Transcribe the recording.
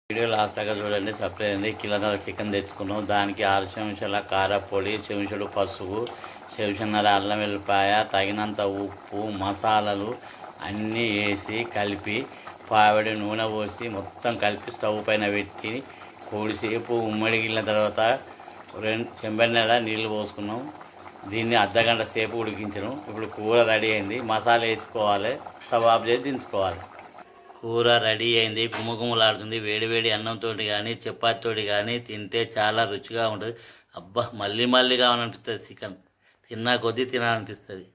video last దాకా చూడండి separate అయింది కిలోన్నర చికెన్ తెచ్చుకున్నాం దానికి ఆరు చెంచాల కారపొడి చెంచుడు పసుపు చెంచున్నర అల్లం వెల్లిపాయ తగినంత ఉప్పు మసాలాలు అన్నీ వేసి కలిపి పావిడి నూనె పోసి మొత్తం కలిపి స్టవ్ పైన పెట్టి కొడిసేపు ఉమ్మడిగిన తర్వాత రెండు చెంబెన్నెల నీళ్ళు పోసుకున్నాం దీన్ని అర్ధగంట సేపు ఉడికించను ఇప్పుడు కూర రెడీ అయింది మసాలా వేసుకోవాలి స్టవ్ ఆఫ్ చేసి దించుకోవాలి కూర రెడీ అయింది గుమగుమలాడుతుంది వేడివేడి అన్నంతో కానీ చపాతీతోటి కానీ తింటే చాలా రుచిగా ఉంటుంది అబ్బా మళ్ళీ మళ్ళీ కావాలనిపిస్తుంది చికెన్ తిన్నా కొద్దీ తినాలనిపిస్తుంది